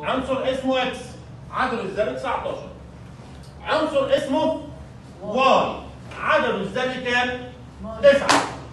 عنصر اسمه اكس عدده الذري 19 عنصر اسمه واي عدده الذري كام؟ 9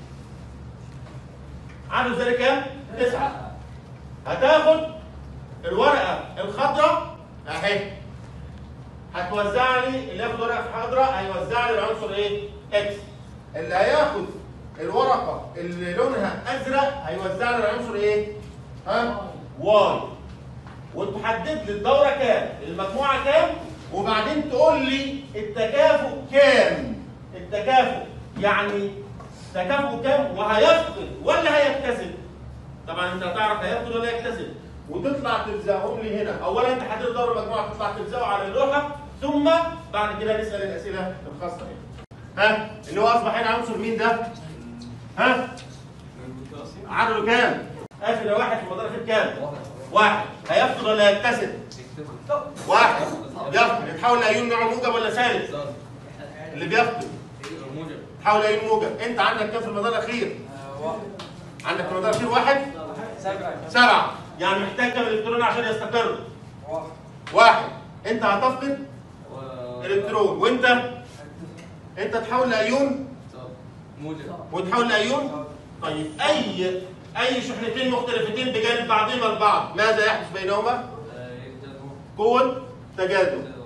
عدده الذري كام؟ 9 هتاخد الورقه الخضراء اهي هتوزع لي اللي ياخد ورقه خضراء هيوزع لي العنصر ايه؟ اكس اللي هياخد الورقه اللي لونها ازرق هيوزع لي العنصر ايه؟ ها؟ واي وتحدد لي الدوره كام؟ المجموعه كام؟ وبعدين تقول لي التكافؤ كام؟ التكافؤ يعني تكافؤ كام وهيفقد ولا هيكتسب؟ طبعا انت هتعرف هيفقد ولا هيكتسب وتطلع تلزقهم لي هنا اولا انت حدد دور المجموعه تطلع تلزقه على اللوحه ثم بعد كده نسال الاسئله الخاصه هنا ها اللي هو اصبح هنا عنصر مين ده؟ ها؟ عدده كام؟ اخر واحد في المدار الاخير كام؟ واحد هيفقد ولا هيكتسب؟ واحد يفقد يتحول لايون نوع موجب ولا سالب؟ اللي بيفقد تحول لايون موجب انت عندك كام في المدار الاخير؟ عندك في المدار الاخير واحد؟ سبعة يعني محتاج كام الكترون عشان يستقر؟ واحد انت هتفقد الكترون وانت انت تحول لايون وتحول لايون طيب اي اي شحنتين مختلفتين بجانب بعضهما البعض ماذا يحدث بينهما؟ قوة تجاذب